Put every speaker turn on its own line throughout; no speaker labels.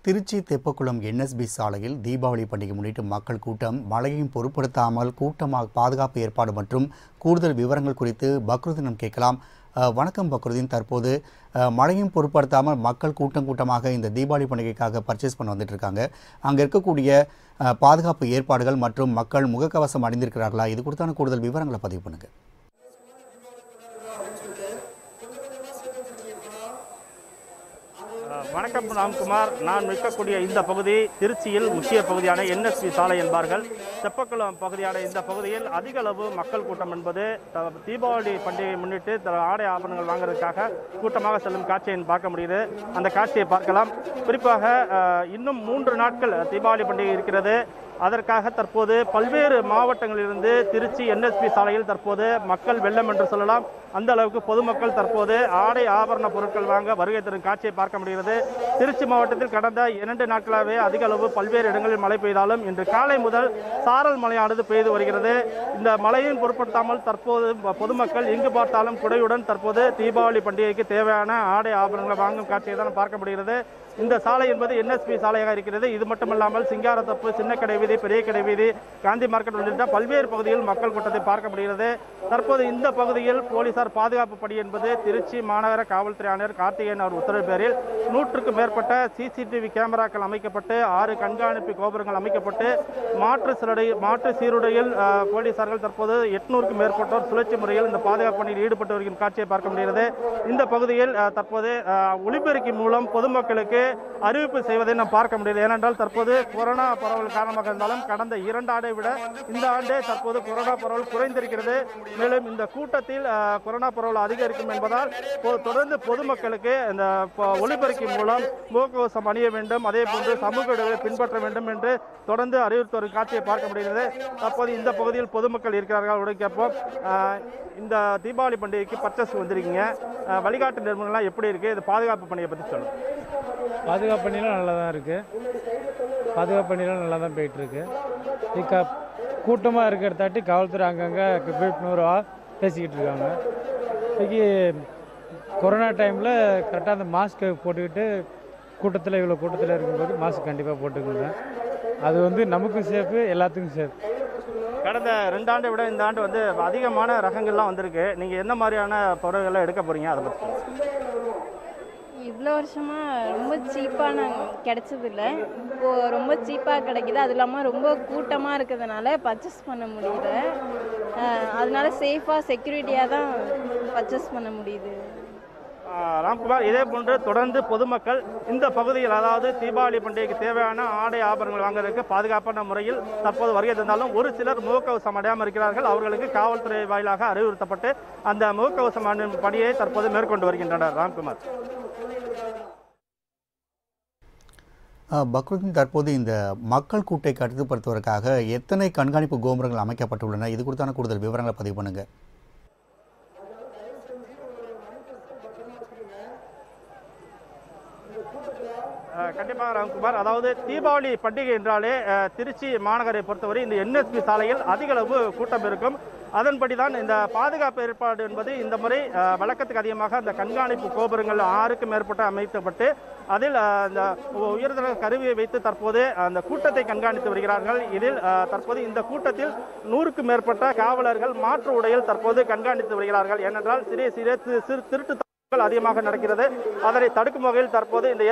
திருச்சி தெப்பக்குளம் NSP சாலையில் தீபாவளி பண்டிகை முன்னிட்டு மக்கள் கூட்டம் மழையையும் பொருட்படுத்தாமல் கூட்டமாக பாதுகாப்பு ஏற்பாடு மற்றும் கூடுதல் விவரங்கள் குறித்து பக்ருதீனம் கேட்கலாம் அஹ், வணக்கம் பக்ருதீன் தற்போது அஹ், மழையும் பொருட்படுத்தாமல் மக்கள் கூட்டம் கூட்டமாக இந்த தீபாவளி பண்டிகைக்காக பர்ச்சேஸ் பண்ண வந்துட்டு இருக்காங்க அங்கே இருக்கக்கூடிய அஹ், பாதுகாப்பு ஏற்பாடுகள் மற்றும் மக்கள் முகக்கவசம் அணிந்திருக்கிறார்களா இது குறித்தான கூடுதல் விவரங்களை பதிவு பண்ணுங்க
அஹ் வணக்கம் ராம்குமார் நான் நிற்கக்கூடிய இந்த பகுதி திருச்சியில் முக்கிய பகுதியான என்எஸ்பி சாலை என்பார்கள் தெப்பக்குளம் பகுதியான இந்த பகுதியில் அதிக அளவு மக்கள் கூட்டம் என்பது த- தீபாவளி பண்டிகையை முன்னிட்டு த- ஆடை ஆபரணங்கள் வாங்குறதுக்காக கூட்டமாக செல்லும் காட்சியை பார்க்க முடியுது அந்த காட்சியை பார்க்கலாம் குறிப்பாக அஹ், இன்னும் மூன்று நாட்கள் தீபாவளி பண்டிகை இருக்கிறது அதற்காக தற்போது பல்வேறு மாவட்டங்களிலிருந்து திருச்சி என்எஸ்பி சாலையில் தற்போது மக்கள் வெள்ளம் என்று சொல்லலாம் அந்த அளவுக்கு பொதுமக்கள் தற்போது ஆடை ஆபரண பொருட்கள் வாங்க வருகை தரும் காட்சியை பார்க்க முடிகிறது திருச்சி மாவட்டத்தில் கடந்த இரண்டு நாட்களாகவே அதிக அளவு பல்வேறு இடங்களில் மழை பெய்தாலும் இன்று காலை முதல் சாரல் மழையானது பெய்து வருகிறது இந்த மழையின் பொருட்படுத்தாமல் தற்போது ப- பொதுமக்கள் எங்கு பார்த்தாலும் குடையுடன் தற்போது தீபாவளி பண்டிகைக்கு தேவையான ஆடை ஆபரணங்களை வாங்கும் காட்சியை தான் பார்க்க முடிகிறது இந்த சாலை என்பது என்எஸ்பி சாலையாக இருக்கிறது இது மட்டுமல்லாமல் சிங்காரத்தப்பு சின்ன கடை வீதி பெரிய கடை வீதி காந்தி மார்க்கெட் உள்ளிட்ட பல்வேறு பகுதியில் மக்கள் கூட்டத்தை பார்க்க முடிகிறது தற்போது இந்த பகுதியில் போலீசார் பாதுகாப்பு பணி என்பது திருச்சி மாநகர காவல்துறை ஆணையர் கார்த்திகேயன் அவர் உத்தரவு பேரில் நூற்றுக்கும் மேற்பட்ட சிசிடிவி கேமராக்கள் அமைக்கப்பட்டு ஆறு கண்காணிப்பு கோபுரங்கள் அமைக்கப்பட்டு மாற்று சிலடை மாற்று சீருடையில் அஹ், போலீசார்கள் தற்போது எட்நூறுக்கும் மேற்பட்டோர் சுழற்சி முறையில் இந்த பாதுகாப்பு பணியில் ஈடுபட்டு வருகிற காட்சியை பார்க்க முடிகிறது இந்த பகுதியில் அஹ், தற்போது அஹ், ஒலிபெருக்கி மூலம் பொதுமக்களுக்கு அறிவிப்பு செய்வதை நாம் பார்க்க முடியுது ஏனென்றால் தற்போது கொரோனா பரவல் காரணமாக இருந்தாலும் கடந்த இரண்டு ஆண்டை விட இந்த ஆண்டே தற்போது கொரோனா பரவல் குறைந்திருக்கிறது மேலும் இந்த கூட்டத்தில் அஹ், கொரோனா பரவல் அதிகரிக்கும் என்பதால் பொ- தொடர்ந்து பொதுமக்களுக்கு இந்த ப- ஒலிபெருக்கி மூலம் முகக்கவசம் அணிய வேண்டும் அதே போன்று சமூக இடைவெளியை பின்பற்ற வேண்டும் என்று தொடர்ந்து அறிவுறுத்த ஒரு காட்சியை பார்க்க முடிகிறது தற்போது இந்த பகுதியில் பொதுமக்கள் இருக்கிறார்கள் அவருடைய கேட்போம் அஹ், இந்த தீபாவளி பண்டிகைக்கு பர்ச்சேஸ் வந்திருக்கீங்க அஹ், வழிகாட்டு நிறுவனங்கள்லாம் எப்படி இருக்கு இது பாதுகாப்பு பணியை பற்றி சொல்லுங்க
பாதுகாப்பு பணியெல்லாம் நல்லா தான் இருக்குது பாதுகாப்பு பணியெல்லாம் நல்லா தான் போயிட்டுருக்கு இக்க கூட்டமாக இருக்கிறதாட்டி காவல்துறை அங்கங்கே விழிப்புணர்வாக பேசிக்கிட்டு இருக்காங்க இன்னைக்கு கொரோனா டைமில் கரெக்டாக அந்த மாஸ்க்கு போட்டுக்கிட்டு கூட்டத்தில் இவ்வளோ கூட்டத்தில் இருக்கும்போது மாஸ்க் கண்டிப்பாக போட்டுக்கோங்க அது வந்து நமக்கும் சேஃபு எல்லாத்துக்கும் சேஃப்
கடந்த ரெண்டு ஆண்டை விட இந்த ஆண்டு வந்து அதிகமான ரகங்கள்லாம் வந்திருக்கு நீங்கள் என்ன மாதிரியான புடவைகள்லாம் எடுக்க போறீங்க அதை பற்றி சொல்லுங்க.
இவ்வளோ வருஷமாக ரொம்ப சீப்பான கிடைச்சதில்ல இப்போது ரொம்ப சீப்பாக கிடைக்குது அது இல்லாமல் ரொம்ப கூட்டமாக இருக்கிறதுனால பர்ச்சேஸ் பண்ண முடியல அஹ் அதனால சேஃபாக செக்யூரிட்டியாக தான் பர்ச்சேஸ் பண்ண முடியுது
ஆஹ் ராம்குமார் இதே போன்று தொடர்ந்து பொதுமக்கள் இந்த பகுதியில் அதாவது தீபாவளி பண்டிகைக்கு தேவையான ஆடை ஆபரணங்கள் வாங்குறதுக்கு பாதுகாப்பான முறையில் தற்போது வருகை தந்தாலும் ஒரு சிலர் முகக்கவசம் அடையாமல் இருக்கிறார்கள் அவர்களுக்கு காவல்துறை வாயிலாக அறிவுறுத்தப்பட்டு அந்த முகக்கவசம் அணியும் பணியை தற்போது மேற்கொண்டு வருகின்றனர் ராம்குமார்
அஹ், பக்ருதீன் தற்போது இந்த மக்கள் கூட்டை கட்டுப்படுத்துவதற்காக எத்தனை கண்காணிப்பு கோபுரங்கள் அமைக்கப்பட்டுள்ளன இது குறித்தான கூடுதல் விவரங்களை பதிவு பண்ணுங்க
அஹ் கண்டிப்பாக ராம்குமார் அதாவது தீபாவளி பண்டிகை என்றாலே அஹ், திருச்சி மாநகரை பொறுத்தவரை இந்த என்எஸ்பி சாலையில் அதிக அளவு கூட்டம் இருக்கும் அதன்படி தான் இந்த பாதுகாப்பு ஏற்பாடு என்பது இந்த முறை அஹ், வழக்கத்துக்கு அதிகமாக அந்த கண்காணிப்பு கோபுரங்கள் ஆறுக்கும் மேற்பட்ட அமைக்கப்பட்டு அதில் அஹ், இந்த உயர்தர கருவியை வைத்து தற்போது அந்த கூட்டத்தை கண்காணித்து வருகிறார்கள் இதில் அஹ், தற்போது இந்த கூட்டத்தில் நூறுக்கும் மேற்பட்ட காவலர்கள் மாற்று உடையில் தற்போது கண்காணித்து வருகிறார்கள் ஏனென்றால் சிறிய சிறிய தி- சிறு திருட்டு தாக்குதல்கள் அதிகமாக நடக்கிறது அதனை தடுக்கும் வகையில் தற்போது இந்த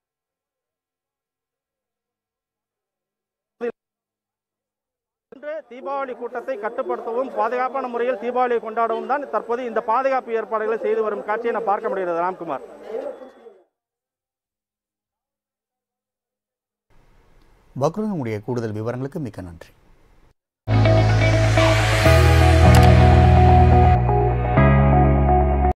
இன்று தீபாவளி கூட்டத்தை கட்டுப்படுத்தவும் பாதுகாப்பான முறையில் தீபாவளியை கொண்டாடவும் தான் தற்போது இந்த பாதுகாப்பு ஏற்பாடுகளை செய்து வரும் காட்சியை நான் பார்க்க முடிகிறது ராம்குமார்
பக்ருதீன் உடைய கூடுதல் விவரங்களுக்கு மிக்க நன்றி